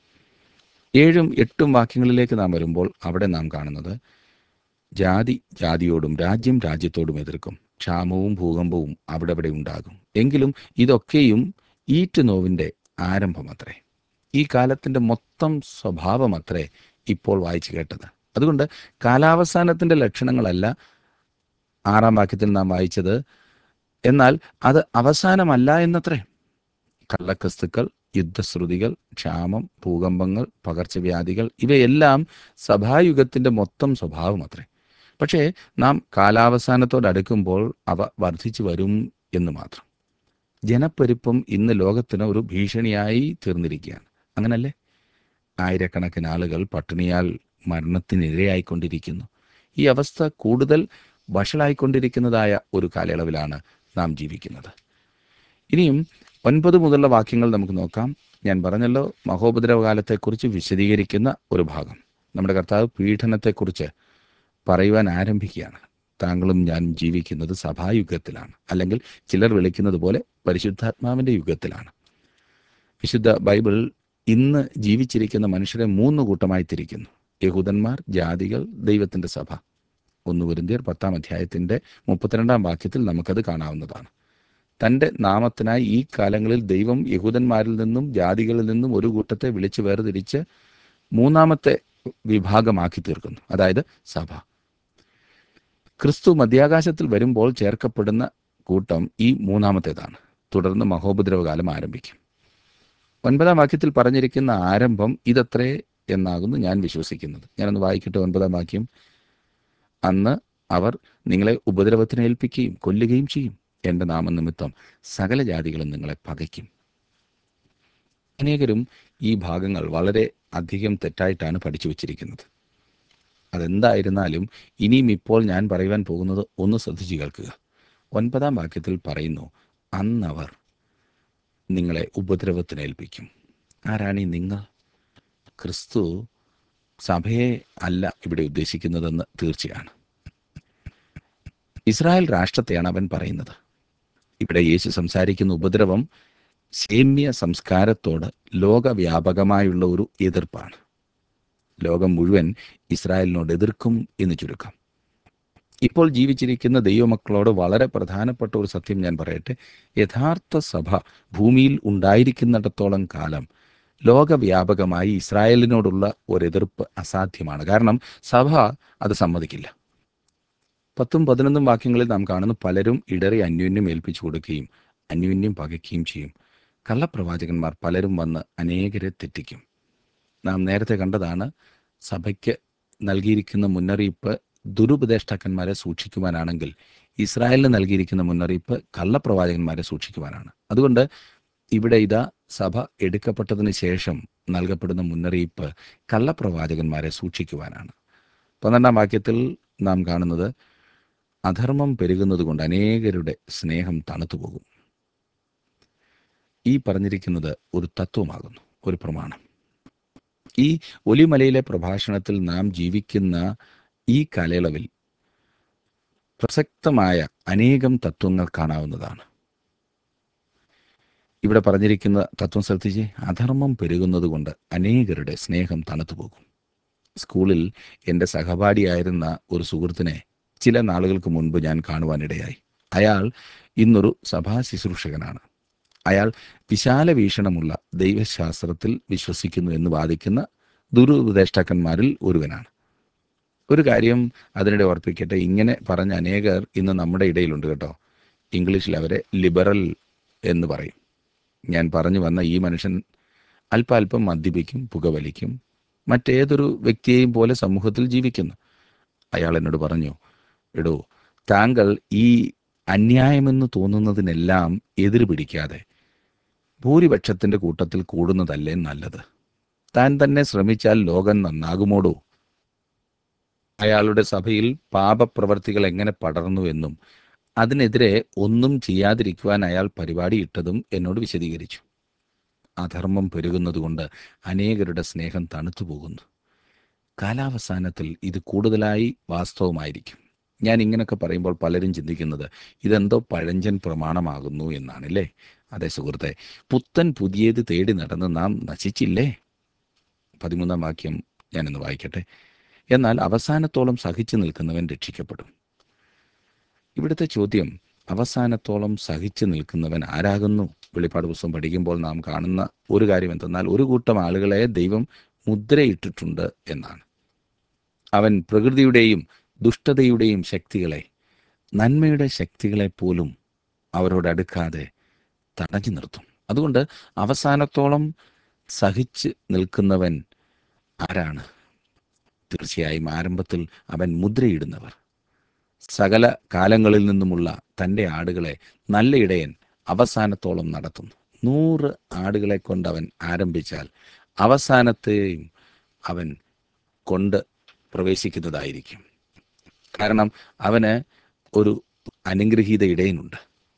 ഏഴും എട്ടും വാക്യങ്ങളിലേക്ക് നാം വരുമ്പോൾ അവിടെ നാം കാണുന്നത് ജാതി ജാതിയോടും രാജ്യം രാജ്യത്തോടും എതിർക്കും ക്ഷാമവും ഭൂകമ്പവും അവിടെ അവിടെ ഉണ്ടാകും എങ്കിലും ഇതൊക്കെയും ഈറ്റുനോവിൻ്റെ ആരംഭമത്രേ ഈ കാലത്തിൻ്റെ മൊത്തം സ്വഭാവമത്രേ ഇപ്പോൾ വായിച്ചു കേട്ടത് അതുകൊണ്ട് കാലാവസാനത്തിൻ്റെ ലക്ഷണങ്ങളല്ല ആറാം വാക്യത്തിൽ നാം വായിച്ചത് എന്നാൽ അത് അവസാനമല്ല എന്നത്രേ കള്ളക്രിസ്തുക്കൾ യുദ്ധശ്രുതികൾ ക്ഷാമം ഭൂകമ്പങ്ങൾ പകർച്ചവ്യാധികൾ ഇവയെല്ലാം സഭായുഗത്തിൻ്റെ മൊത്തം സ്വഭാവം അത്രേ പക്ഷേ നാം കാലാവസാനത്തോടടുക്കുമ്പോൾ അവ വർദ്ധിച്ചു വരും എന്ന് മാത്രം ജനപ്പെരുപ്പം ഇന്ന് ലോകത്തിന് ഒരു ഭീഷണിയായി തീർന്നിരിക്കുകയാണ് അങ്ങനല്ലേ ആയിരക്കണക്കിന് ആളുകൾ പട്ടിണിയാൽ മരണത്തിനിരയായിക്കൊണ്ടിരിക്കുന്നു ഈ അവസ്ഥ കൂടുതൽ വഷളായിക്കൊണ്ടിരിക്കുന്നതായ ഒരു കാലയളവിലാണ് നാം ജീവിക്കുന്നത് ഇനിയും ഒൻപത് മുതലുള്ള വാക്യങ്ങൾ നമുക്ക് നോക്കാം ഞാൻ പറഞ്ഞല്ലോ മഹോപദ്രവകാലത്തെക്കുറിച്ച് വിശദീകരിക്കുന്ന ഒരു ഭാഗം നമ്മുടെ കർത്താവ് പീഡനത്തെക്കുറിച്ച് പറയുവാൻ ആരംഭിക്കുകയാണ് താങ്കളും ഞാൻ ജീവിക്കുന്നത് സഭായുഗത്തിലാണ് അല്ലെങ്കിൽ ചിലർ വിളിക്കുന്നത് പോലെ പരിശുദ്ധാത്മാവിൻ്റെ യുഗത്തിലാണ് വിശുദ്ധ ബൈബിൾ ഇന്ന് ജീവിച്ചിരിക്കുന്ന മനുഷ്യരെ മൂന്ന് കൂട്ടമായി തിരിക്കുന്നു യഹൂദന്മാർ ജാതികൾ ദൈവത്തിൻ്റെ സഭ ഒന്ന് കുരിന്തിയർ പത്താം അധ്യായത്തിൻ്റെ മുപ്പത്തിരണ്ടാം വാക്യത്തിൽ നമുക്കത് കാണാവുന്നതാണ് തൻ്റെ നാമത്തിനായി ഈ കാലങ്ങളിൽ ദൈവം യഹൂദന്മാരിൽ നിന്നും ജാതികളിൽ നിന്നും ഒരു കൂട്ടത്തെ വിളിച്ചു വേർതിരിച്ച് മൂന്നാമത്തെ വിഭാഗമാക്കി തീർക്കുന്നു അതായത് സഭ ക്രിസ്തു മധ്യാകാശത്തിൽ വരുമ്പോൾ ചേർക്കപ്പെടുന്ന കൂട്ടം ഈ മൂന്നാമത്തേതാണ് തുടർന്ന് മഹോപദ്രവകാലം ആരംഭിക്കും ഒൻപതാം വാക്യത്തിൽ പറഞ്ഞിരിക്കുന്ന ആരംഭം ഇതത്രേ എന്നാകുന്നു ഞാൻ വിശ്വസിക്കുന്നത് ഞാനൊന്ന് വായിക്കട്ടെ ഒൻപതാം വാക്യം അന്ന് അവർ നിങ്ങളെ ഉപദ്രവത്തിന് ഏൽപ്പിക്കുകയും കൊല്ലുകയും ചെയ്യും എൻ്റെ നാമനിമിത്തം സകല ജാതികളും നിങ്ങളെ പകയ്ക്കും അനേകരും ഈ ഭാഗങ്ങൾ വളരെ അധികം തെറ്റായിട്ടാണ് പഠിച്ചു വച്ചിരിക്കുന്നത് അതെന്തായിരുന്നാലും ഇനിയും ഇപ്പോൾ ഞാൻ പറയുവാൻ പോകുന്നത് ഒന്ന് ശ്രദ്ധിച്ചു കേൾക്കുക ഒൻപതാം വാക്യത്തിൽ പറയുന്നു അന്നവർ നിങ്ങളെ ഉപദ്രവത്തിന് ഏൽപ്പിക്കും ആരാണ് ഈ നിങ്ങൾ ക്രിസ്തു സഭയെ അല്ല ഇവിടെ ഉദ്ദേശിക്കുന്നതെന്ന് തീർച്ചയാണ് ഇസ്രായേൽ രാഷ്ട്രത്തെയാണ് അവൻ പറയുന്നത് ഇവിടെ യേശു സംസാരിക്കുന്ന ഉപദ്രവം സേമ്യ സംസ്കാരത്തോട് ലോകവ്യാപകമായുള്ള ഒരു എതിർപ്പാണ് ലോകം മുഴുവൻ ഇസ്രായേലിനോട് എതിർക്കും എന്ന് ചുരുക്കം ഇപ്പോൾ ജീവിച്ചിരിക്കുന്ന ദൈവമക്കളോട് വളരെ പ്രധാനപ്പെട്ട ഒരു സത്യം ഞാൻ പറയട്ടെ യഥാർത്ഥ സഭ ഭൂമിയിൽ ഉണ്ടായിരിക്കുന്നിടത്തോളം കാലം ലോകവ്യാപകമായി ഇസ്രായേലിനോടുള്ള ഒരു എതിർപ്പ് അസാധ്യമാണ് കാരണം സഭ അത് സമ്മതിക്കില്ല പത്തും പതിനൊന്നും വാക്യങ്ങളിൽ നാം കാണുന്നു പലരും ഇടറി അന്യോന്യം ഏൽപ്പിച്ചു കൊടുക്കുകയും അന്യോന്യം പകയ്ക്കുകയും ചെയ്യും കള്ളപ്രവാചകന്മാർ പലരും വന്ന് അനേകരെ തെറ്റിക്കും നാം നേരത്തെ കണ്ടതാണ് സഭയ്ക്ക് നൽകിയിരിക്കുന്ന മുന്നറിയിപ്പ് ദുരുപദേഷ്ടാക്കന്മാരെ സൂക്ഷിക്കുവാനാണെങ്കിൽ ഇസ്രായേലിന് നൽകിയിരിക്കുന്ന മുന്നറിയിപ്പ് കള്ളപ്രവാചകന്മാരെ സൂക്ഷിക്കുവാനാണ് അതുകൊണ്ട് ഇവിടെ ഇതാ സഭ എടുക്കപ്പെട്ടതിന് ശേഷം നൽകപ്പെടുന്ന മുന്നറിയിപ്പ് കള്ളപ്രവാചകന്മാരെ സൂക്ഷിക്കുവാനാണ് പന്ത്രണ്ടാം വാക്യത്തിൽ നാം കാണുന്നത് അധർമ്മം പെരുകുന്നത് കൊണ്ട് അനേകരുടെ സ്നേഹം തണുത്തുപോകും ഈ പറഞ്ഞിരിക്കുന്നത് ഒരു തത്വമാകുന്നു ഒരു പ്രമാണം ഈ ഒലിമലയിലെ പ്രഭാഷണത്തിൽ നാം ജീവിക്കുന്ന ഈ കാലയളവിൽ പ്രസക്തമായ അനേകം തത്വങ്ങൾ കാണാവുന്നതാണ് ഇവിടെ പറഞ്ഞിരിക്കുന്ന തത്വം ശ്രദ്ധിച്ച് അധർമ്മം പെരുകുന്നത് കൊണ്ട് അനേകരുടെ സ്നേഹം തണുത്തുപോകും സ്കൂളിൽ എൻ്റെ സഹപാഠിയായിരുന്ന ഒരു സുഹൃത്തിനെ ചില നാളുകൾക്ക് മുൻപ് ഞാൻ കാണുവാനിടയായി അയാൾ ഇന്നൊരു സഭാ ശുശ്രൂഷകനാണ് അയാൾ വിശാല വീക്ഷണമുള്ള ദൈവശാസ്ത്രത്തിൽ വിശ്വസിക്കുന്നു എന്ന് വാദിക്കുന്ന ദുരുപദേഷ്ടാക്കന്മാരിൽ ഒരുവനാണ് ഒരു കാര്യം അതിനിടെ ഓർപ്പിക്കട്ടെ ഇങ്ങനെ പറഞ്ഞ അനേകർ ഇന്ന് നമ്മുടെ ഇടയിലുണ്ട് കേട്ടോ ഇംഗ്ലീഷിൽ അവരെ ലിബറൽ എന്ന് പറയും ഞാൻ പറഞ്ഞു വന്ന ഈ മനുഷ്യൻ അല്പാൽപ്പം മദ്യപിക്കും പുകവലിക്കും മറ്റേതൊരു വ്യക്തിയെയും പോലെ സമൂഹത്തിൽ ജീവിക്കുന്നു അയാൾ എന്നോട് പറഞ്ഞു എടോ താങ്കൾ ഈ അന്യായമെന്ന് തോന്നുന്നതിനെല്ലാം എതിര് പിടിക്കാതെ ഭൂരിപക്ഷത്തിന്റെ കൂട്ടത്തിൽ കൂടുന്നതല്ലേ നല്ലത് താൻ തന്നെ ശ്രമിച്ചാൽ ലോകം നന്നാകുമോടോ അയാളുടെ സഭയിൽ പാപപ്രവർത്തികൾ എങ്ങനെ പടർന്നു എന്നും അതിനെതിരെ ഒന്നും ചെയ്യാതിരിക്കുവാൻ അയാൾ പരിപാടി ഇട്ടതും എന്നോട് വിശദീകരിച്ചു അധർമ്മം പെരുകുന്നതുകൊണ്ട് അനേകരുടെ സ്നേഹം തണുത്തു പോകുന്നു കാലാവസാനത്തിൽ ഇത് കൂടുതലായി വാസ്തവമായിരിക്കും ഞാൻ ഇങ്ങനെയൊക്കെ പറയുമ്പോൾ പലരും ചിന്തിക്കുന്നത് ഇതെന്തോ പഴഞ്ചൻ പ്രമാണമാകുന്നു എന്നാണല്ലേ അതെ സുഹൃത്തെ പുത്തൻ പുതിയത് തേടി നടന്ന് നാം നശിച്ചില്ലേ പതിമൂന്നാം വാക്യം ഞാനിന്ന് വായിക്കട്ടെ എന്നാൽ അവസാനത്തോളം സഹിച്ചു നിൽക്കുന്നവൻ രക്ഷിക്കപ്പെടും ഇവിടുത്തെ ചോദ്യം അവസാനത്തോളം സഹിച്ചു നിൽക്കുന്നവൻ ആരാകുന്നു വെളിപ്പാട് പുസ്തകം പഠിക്കുമ്പോൾ നാം കാണുന്ന ഒരു കാര്യം എന്തെന്നാൽ ഒരു കൂട്ടം ആളുകളെ ദൈവം മുദ്രയിട്ടിട്ടുണ്ട് എന്നാണ് അവൻ പ്രകൃതിയുടെയും ദുഷ്ടതയുടെയും ശക്തികളെ നന്മയുടെ ശക്തികളെ പോലും അവരോട് അടുക്കാതെ തടഞ്ഞു നിർത്തും അതുകൊണ്ട് അവസാനത്തോളം സഹിച്ച് നിൽക്കുന്നവൻ ആരാണ് തീർച്ചയായും ആരംഭത്തിൽ അവൻ മുദ്രയിടുന്നവർ സകല കാലങ്ങളിൽ നിന്നുമുള്ള തൻ്റെ ആടുകളെ നല്ല ഇടയൻ അവസാനത്തോളം നടത്തുന്നു നൂറ് ആടുകളെ കൊണ്ട് അവൻ ആരംഭിച്ചാൽ അവസാനത്തെയും അവൻ കൊണ്ട് പ്രവേശിക്കുന്നതായിരിക്കും കാരണം അവന് ഒരു അനുഗ്രഹീത ഇടയനുണ്ട്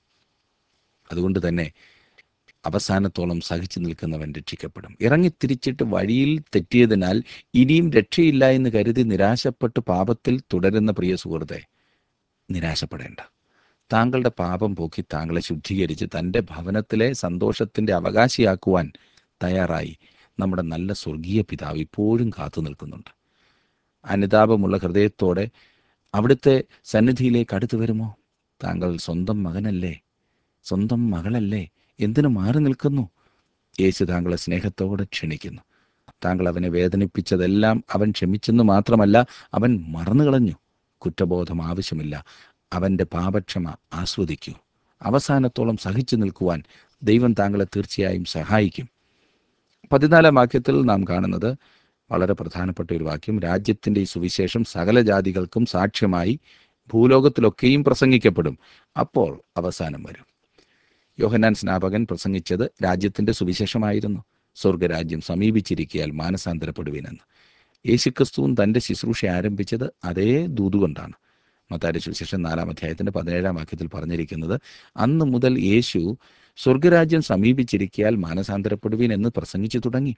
അതുകൊണ്ട് തന്നെ അവസാനത്തോളം സഹിച്ചു നിൽക്കുന്നവൻ രക്ഷിക്കപ്പെടും ഇറങ്ങിത്തിരിച്ചിട്ട് വഴിയിൽ തെറ്റിയതിനാൽ ഇനിയും രക്ഷയില്ല എന്ന് കരുതി നിരാശപ്പെട്ട് പാപത്തിൽ തുടരുന്ന പ്രിയ സുഹൃത്തെ നിരാശപ്പെടേണ്ട താങ്കളുടെ പാപം പോക്കി താങ്കളെ ശുദ്ധീകരിച്ച് തൻ്റെ ഭവനത്തിലെ സന്തോഷത്തിൻ്റെ അവകാശിയാക്കുവാൻ തയ്യാറായി നമ്മുടെ നല്ല സ്വർഗീയ പിതാവ് ഇപ്പോഴും കാത്തു നിൽക്കുന്നുണ്ട് അനുതാപമുള്ള ഹൃദയത്തോടെ അവിടുത്തെ സന്നിധിയിലേക്ക് അടുത്തു വരുമോ താങ്കൾ സ്വന്തം മകനല്ലേ സ്വന്തം മകളല്ലേ എന്തിനു മാറി നിൽക്കുന്നു യേശു താങ്കളെ സ്നേഹത്തോടെ ക്ഷണിക്കുന്നു താങ്കൾ അവനെ വേദനിപ്പിച്ചതെല്ലാം അവൻ ക്ഷമിച്ചെന്ന് മാത്രമല്ല അവൻ മറന്നു കളഞ്ഞു കുറ്റബോധം ആവശ്യമില്ല അവൻ്റെ പാപക്ഷമ ആസ്വദിക്കൂ അവസാനത്തോളം സഹിച്ചു നിൽക്കുവാൻ ദൈവം താങ്കളെ തീർച്ചയായും സഹായിക്കും പതിനാലാം വാക്യത്തിൽ നാം കാണുന്നത് വളരെ പ്രധാനപ്പെട്ട ഒരു വാക്യം രാജ്യത്തിൻ്റെ ഈ സുവിശേഷം സകല ജാതികൾക്കും സാക്ഷ്യമായി ഭൂലോകത്തിലൊക്കെയും പ്രസംഗിക്കപ്പെടും അപ്പോൾ അവസാനം വരും യോഹന്നാൻ സ്നാപകൻ പ്രസംഗിച്ചത് രാജ്യത്തിൻ്റെ സുവിശേഷമായിരുന്നു സ്വർഗരാജ്യം സമീപിച്ചിരിക്കിയാൽ മാനസാന്തരപ്പെടുവിനെന്ന് യേശുക്രിസ്തുവും തൻ്റെ ശുശ്രൂഷ ആരംഭിച്ചത് അതേ ദൂതുകൊണ്ടാണ് മത്താരി സുവിശേഷം നാലാം അധ്യായത്തിൻ്റെ പതിനേഴാം വാക്യത്തിൽ പറഞ്ഞിരിക്കുന്നത് അന്ന് മുതൽ യേശു സ്വർഗരാജ്യം സമീപിച്ചിരിക്കിയാൽ മാനസാന്തരപ്പെടുവീൻ എന്ന് പ്രസംഗിച്ചു തുടങ്ങി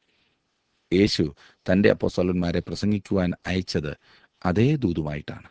യേശു തൻ്റെ അപ്പോസ്തലന്മാരെ പ്രസംഗിക്കുവാൻ അയച്ചത് അതേ ദൂതുമായിട്ടാണ്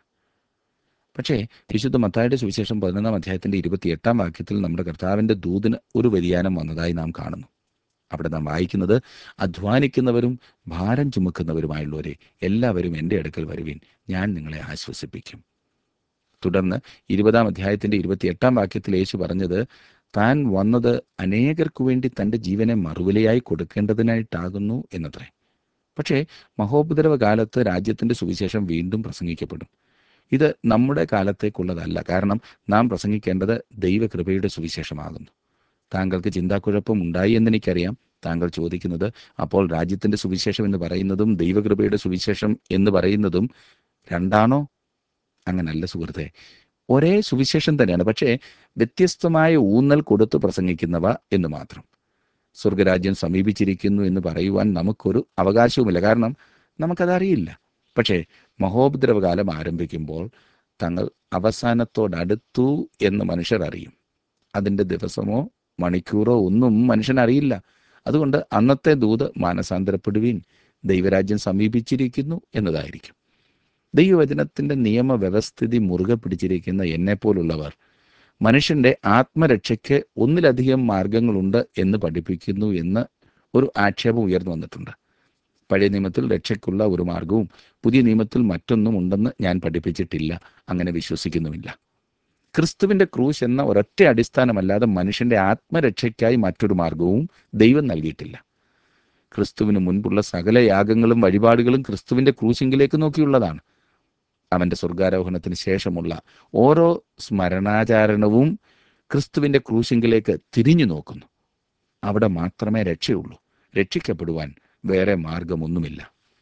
പക്ഷേ വിശുദ്ധ മത്തായുടെ സുവിശേഷം പതിനൊന്നാം അധ്യായത്തിൻ്റെ ഇരുപത്തിയെട്ടാം വാക്യത്തിൽ നമ്മുടെ കർത്താവിൻ്റെ ദൂതിന് ഒരു വ്യതിയാനം വന്നതായി നാം കാണുന്നു അവിടെ നാം വായിക്കുന്നത് അധ്വാനിക്കുന്നവരും ഭാരം ചുമക്കുന്നവരുമായുള്ളവരെ എല്ലാവരും എൻ്റെ അടുക്കൽ വരുവിൻ ഞാൻ നിങ്ങളെ ആശ്വസിപ്പിക്കും തുടർന്ന് ഇരുപതാം അധ്യായത്തിൻ്റെ ഇരുപത്തിയെട്ടാം വാക്യത്തിൽ യേശു പറഞ്ഞത് താൻ വന്നത് അനേകർക്കു വേണ്ടി തൻ്റെ ജീവനെ മറുവിലയായി കൊടുക്കേണ്ടതിനായിട്ടാകുന്നു എന്നത്രേ പക്ഷേ മഹോപദ്രവ കാലത്ത് രാജ്യത്തിൻ്റെ സുവിശേഷം വീണ്ടും പ്രസംഗിക്കപ്പെടും ഇത് നമ്മുടെ കാലത്തേക്കുള്ളതല്ല കാരണം നാം പ്രസംഗിക്കേണ്ടത് ദൈവകൃപയുടെ സുവിശേഷമാകുന്നു താങ്കൾക്ക് ചിന്താക്കുഴപ്പം ഉണ്ടായി എന്നെനിക്കറിയാം താങ്കൾ ചോദിക്കുന്നത് അപ്പോൾ രാജ്യത്തിൻ്റെ സുവിശേഷം എന്ന് പറയുന്നതും ദൈവകൃപയുടെ സുവിശേഷം എന്ന് പറയുന്നതും രണ്ടാണോ അങ്ങനല്ല സുഹൃത്തെ ഒരേ സുവിശേഷം തന്നെയാണ് പക്ഷേ വ്യത്യസ്തമായ ഊന്നൽ കൊടുത്ത് പ്രസംഗിക്കുന്നവ എന്ന് മാത്രം സ്വർഗരാജ്യം സമീപിച്ചിരിക്കുന്നു എന്ന് പറയുവാൻ നമുക്കൊരു അവകാശവുമില്ല കാരണം നമുക്കതറിയില്ല പക്ഷേ മഹോപദ്രവകാലം ആരംഭിക്കുമ്പോൾ തങ്ങൾ അവസാനത്തോടടുത്തു എന്ന് മനുഷ്യർ അറിയും അതിൻ്റെ ദിവസമോ മണിക്കൂറോ ഒന്നും മനുഷ്യനറിയില്ല അതുകൊണ്ട് അന്നത്തെ ദൂത് മാനസാന്തരപ്പെടുവീൻ ദൈവരാജ്യം സമീപിച്ചിരിക്കുന്നു എന്നതായിരിക്കും ദൈവവചനത്തിൻ്റെ നിയമവ്യവസ്ഥിതി മുറുകെ പിടിച്ചിരിക്കുന്ന എന്നെപ്പോലുള്ളവർ മനുഷ്യന്റെ ആത്മരക്ഷയ്ക്ക് ഒന്നിലധികം മാർഗങ്ങളുണ്ട് എന്ന് പഠിപ്പിക്കുന്നു എന്ന് ഒരു ആക്ഷേപം ഉയർന്നു വന്നിട്ടുണ്ട് പഴയ നിയമത്തിൽ രക്ഷയ്ക്കുള്ള ഒരു മാർഗവും പുതിയ നിയമത്തിൽ മറ്റൊന്നും ഉണ്ടെന്ന് ഞാൻ പഠിപ്പിച്ചിട്ടില്ല അങ്ങനെ വിശ്വസിക്കുന്നുമില്ല ക്രിസ്തുവിന്റെ ക്രൂശ് എന്ന ഒരൊറ്റ അടിസ്ഥാനമല്ലാതെ മനുഷ്യന്റെ ആത്മരക്ഷയ്ക്കായി മറ്റൊരു മാർഗവും ദൈവം നൽകിയിട്ടില്ല ക്രിസ്തുവിന് മുൻപുള്ള സകല യാഗങ്ങളും വഴിപാടുകളും ക്രിസ്തുവിന്റെ ക്രൂശിങ്കിലേക്ക് നോക്കിയുള്ളതാണ് അവന്റെ സ്വർഗാരോഹണത്തിന് ശേഷമുള്ള ഓരോ സ്മരണാചാരണവും ക്രിസ്തുവിന്റെ ക്രൂശിങ്കിലേക്ക് തിരിഞ്ഞു നോക്കുന്നു അവിടെ മാത്രമേ രക്ഷയുള്ളൂ രക്ഷിക്കപ്പെടുവാൻ വേറെ മാർഗമൊന്നുമില്ല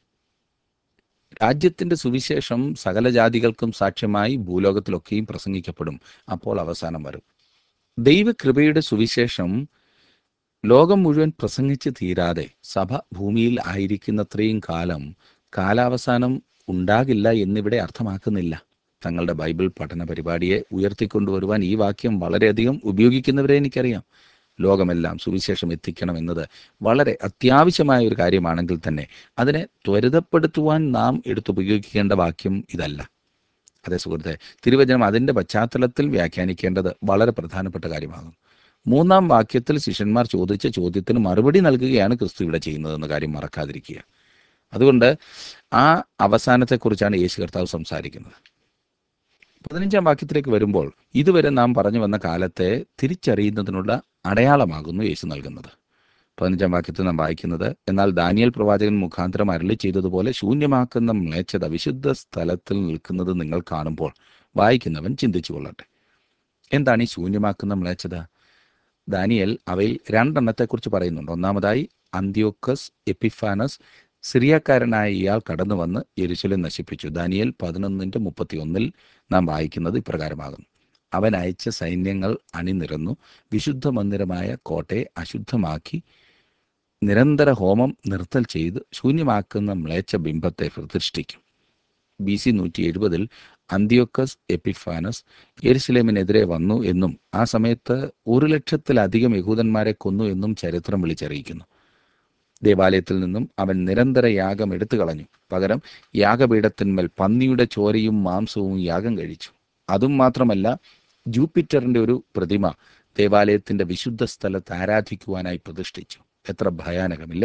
രാജ്യത്തിന്റെ സുവിശേഷം സകല ജാതികൾക്കും സാക്ഷ്യമായി ഭൂലോകത്തിലൊക്കെയും പ്രസംഗിക്കപ്പെടും അപ്പോൾ അവസാനം വരും ദൈവകൃപയുടെ സുവിശേഷം ലോകം മുഴുവൻ പ്രസംഗിച്ച് തീരാതെ സഭ ഭൂമിയിൽ ആയിരിക്കുന്നത്രയും കാലം കാലാവസാനം ഉണ്ടാകില്ല എന്നിവിടെ അർത്ഥമാക്കുന്നില്ല തങ്ങളുടെ ബൈബിൾ പഠന പരിപാടിയെ ഉയർത്തിക്കൊണ്ടുവരുവാൻ ഈ വാക്യം വളരെയധികം ഉപയോഗിക്കുന്നവരെ എനിക്കറിയാം ലോകമെല്ലാം സുവിശേഷം എത്തിക്കണം എന്നത് വളരെ അത്യാവശ്യമായ ഒരു കാര്യമാണെങ്കിൽ തന്നെ അതിനെ ത്വരിതപ്പെടുത്തുവാൻ നാം എടുത്തുപയോഗിക്കേണ്ട വാക്യം ഇതല്ല അതേ സുഹൃത്തെ തിരുവചനം അതിൻ്റെ പശ്ചാത്തലത്തിൽ വ്യാഖ്യാനിക്കേണ്ടത് വളരെ പ്രധാനപ്പെട്ട കാര്യമാകും മൂന്നാം വാക്യത്തിൽ ശിഷ്യന്മാർ ചോദിച്ച ചോദ്യത്തിന് മറുപടി നൽകുകയാണ് ക്രിസ്തു ഇവിടെ ചെയ്യുന്നതെന്ന കാര്യം മറക്കാതിരിക്കുക അതുകൊണ്ട് ആ അവസാനത്തെക്കുറിച്ചാണ് യേശു കർത്താവ് സംസാരിക്കുന്നത് പതിനഞ്ചാം വാക്യത്തിലേക്ക് വരുമ്പോൾ ഇതുവരെ നാം പറഞ്ഞു വന്ന കാലത്തെ തിരിച്ചറിയുന്നതിനുള്ള അടയാളമാകുന്നു യേശു നൽകുന്നത് പതിനഞ്ചാം വാക്യത്തിൽ നാം വായിക്കുന്നത് എന്നാൽ ദാനിയൽ പ്രവാചകൻ മുഖാന്തരം അരളി ചെയ്തതുപോലെ ശൂന്യമാക്കുന്ന മ്ലേച്ഛത വിശുദ്ധ സ്ഥലത്തിൽ നിൽക്കുന്നത് നിങ്ങൾ കാണുമ്പോൾ വായിക്കുന്നവൻ ചിന്തിച്ചു കൊള്ളട്ടെ എന്താണ് ഈ ശൂന്യമാക്കുന്ന മ്ലേച്ഛത ദാനിയൽ അവയിൽ രണ്ടെണ്ണത്തെക്കുറിച്ച് പറയുന്നുണ്ട് ഒന്നാമതായി അന്ത്യോക്കസ് എപ്പിഫാനസ് സിറിയക്കാരനായ ഇയാൾ കടന്നു വന്ന് യെരുശലേം നശിപ്പിച്ചു ദാനിയൽ പതിനൊന്നിൻ്റെ മുപ്പത്തി ഒന്നിൽ നാം വായിക്കുന്നത് ഇപ്രകാരമാകുന്നു അവൻ അയച്ച സൈന്യങ്ങൾ അണിനിരന്നു വിശുദ്ധ മന്ദിരമായ കോട്ടയെ അശുദ്ധമാക്കി നിരന്തര ഹോമം നിർത്തൽ ചെയ്ത് ശൂന്യമാക്കുന്ന മ്ലേച്ഛ ബിംബത്തെ പ്രതിഷ്ഠിക്കും ബി സി നൂറ്റി എഴുപതിൽ അന്ത്യോക്കസ് എപ്പിഫാനസ് യെരുസലേമിനെതിരെ വന്നു എന്നും ആ സമയത്ത് ഒരു ലക്ഷത്തിലധികം യഹൂദന്മാരെ കൊന്നു എന്നും ചരിത്രം വിളിച്ചറിയിക്കുന്നു ദേവാലയത്തിൽ നിന്നും അവൻ നിരന്തര യാഗം എടുത്തു കളഞ്ഞു പകരം യാഗപീഠത്തിന്മേൽ പന്നിയുടെ ചോരയും മാംസവും യാഗം കഴിച്ചു അതും മാത്രമല്ല ജൂപ്പിറ്ററിന്റെ ഒരു പ്രതിമ ദേവാലയത്തിന്റെ വിശുദ്ധ സ്ഥലത്ത് ആരാധിക്കുവാനായി പ്രതിഷ്ഠിച്ചു എത്ര ഭയാനകമില്ലേ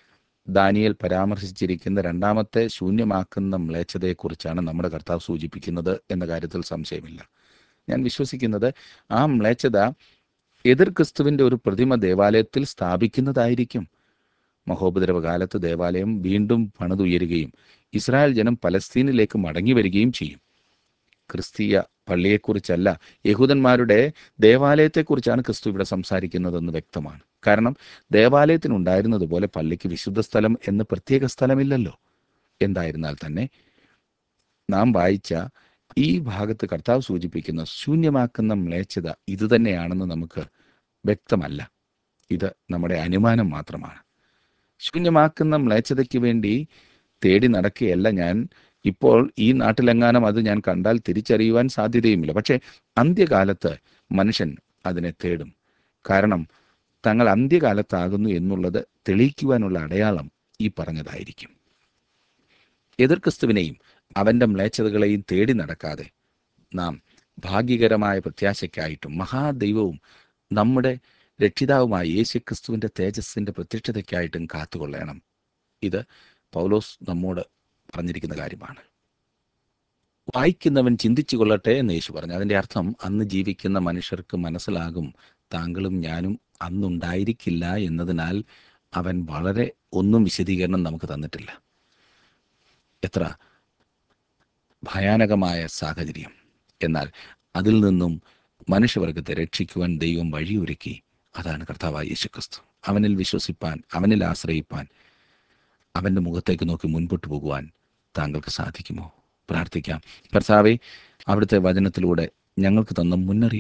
ദാനിയൽ പരാമർശിച്ചിരിക്കുന്ന രണ്ടാമത്തെ ശൂന്യമാക്കുന്ന മ്ലേച്ഛതയെക്കുറിച്ചാണ് നമ്മുടെ കർത്താവ് സൂചിപ്പിക്കുന്നത് എന്ന കാര്യത്തിൽ സംശയമില്ല ഞാൻ വിശ്വസിക്കുന്നത് ആ മ്ലേച്ഛത എതിർ ക്രിസ്തുവിന്റെ ഒരു പ്രതിമ ദേവാലയത്തിൽ സ്ഥാപിക്കുന്നതായിരിക്കും മഹോപദ്രവ കാലത്ത് ദേവാലയം വീണ്ടും പണിതുയരുകയും ഇസ്രായേൽ ജനം പലസ്തീനിലേക്ക് മടങ്ങി വരികയും ചെയ്യും ക്രിസ്തീയ പള്ളിയെക്കുറിച്ചല്ല യഹൂദന്മാരുടെ ദേവാലയത്തെക്കുറിച്ചാണ് ക്രിസ്തു ഇവിടെ സംസാരിക്കുന്നതെന്ന് വ്യക്തമാണ് കാരണം ദേവാലയത്തിനുണ്ടായിരുന്നതുപോലെ പള്ളിക്ക് വിശുദ്ധ സ്ഥലം എന്ന് പ്രത്യേക സ്ഥലമില്ലല്ലോ എന്തായിരുന്നാൽ തന്നെ നാം വായിച്ച ഈ ഭാഗത്ത് കർത്താവ് സൂചിപ്പിക്കുന്ന ശൂന്യമാക്കുന്ന മ്ലേച്ഛത ഇതുതന്നെയാണെന്ന് നമുക്ക് വ്യക്തമല്ല ഇത് നമ്മുടെ അനുമാനം മാത്രമാണ് ശൂന്യമാക്കുന്ന മ്ലേച്ഛതയ്ക്ക് വേണ്ടി തേടി നടക്കുകയല്ല ഞാൻ ഇപ്പോൾ ഈ നാട്ടിലെങ്ങാനും അത് ഞാൻ കണ്ടാൽ തിരിച്ചറിയുവാൻ സാധ്യതയുമില്ല പക്ഷേ അന്ത്യകാലത്ത് മനുഷ്യൻ അതിനെ തേടും കാരണം തങ്ങൾ അന്ത്യകാലത്താകുന്നു എന്നുള്ളത് തെളിയിക്കുവാനുള്ള അടയാളം ഈ പറഞ്ഞതായിരിക്കും എതിർ ക്രിസ്തുവിനെയും അവൻ്റെ മ്ലേച്ഛതകളെയും തേടി നടക്കാതെ നാം ഭാഗ്യകരമായ പ്രത്യാശയ്ക്കായിട്ടും മഹാദൈവവും നമ്മുടെ രക്ഷിതാവുമായ യേശു ക്രിസ്തുവിൻ്റെ തേജസ്സിൻ്റെ പ്രത്യക്ഷതയ്ക്കായിട്ടും കാത്തുകൊള്ളണം ഇത് പൗലോസ് നമ്മോട് പറഞ്ഞിരിക്കുന്ന കാര്യമാണ് വായിക്കുന്നവൻ ചിന്തിച്ചു കൊള്ളട്ടെ എന്ന് യേശു പറഞ്ഞു അതിൻ്റെ അർത്ഥം അന്ന് ജീവിക്കുന്ന മനുഷ്യർക്ക് മനസ്സിലാകും താങ്കളും ഞാനും അന്നുണ്ടായിരിക്കില്ല എന്നതിനാൽ അവൻ വളരെ ഒന്നും വിശദീകരണം നമുക്ക് തന്നിട്ടില്ല എത്ര ഭയാനകമായ സാഹചര്യം എന്നാൽ അതിൽ നിന്നും മനുഷ്യവർഗത്തെ രക്ഷിക്കുവാൻ ദൈവം വഴിയൊരുക്കി അതാണ് കർത്താവായ യേശുക്രിസ്തു അവനിൽ വിശ്വസിപ്പാൻ അവനിൽ ആശ്രയിപ്പാൻ അവൻ്റെ മുഖത്തേക്ക് നോക്കി മുൻപോട്ട് പോകുവാൻ താങ്കൾക്ക് സാധിക്കുമോ പ്രാർത്ഥിക്കാം കർത്താവെ അവിടുത്തെ വചനത്തിലൂടെ ഞങ്ങൾക്ക് തന്ന മുന്നറിയിപ്പ്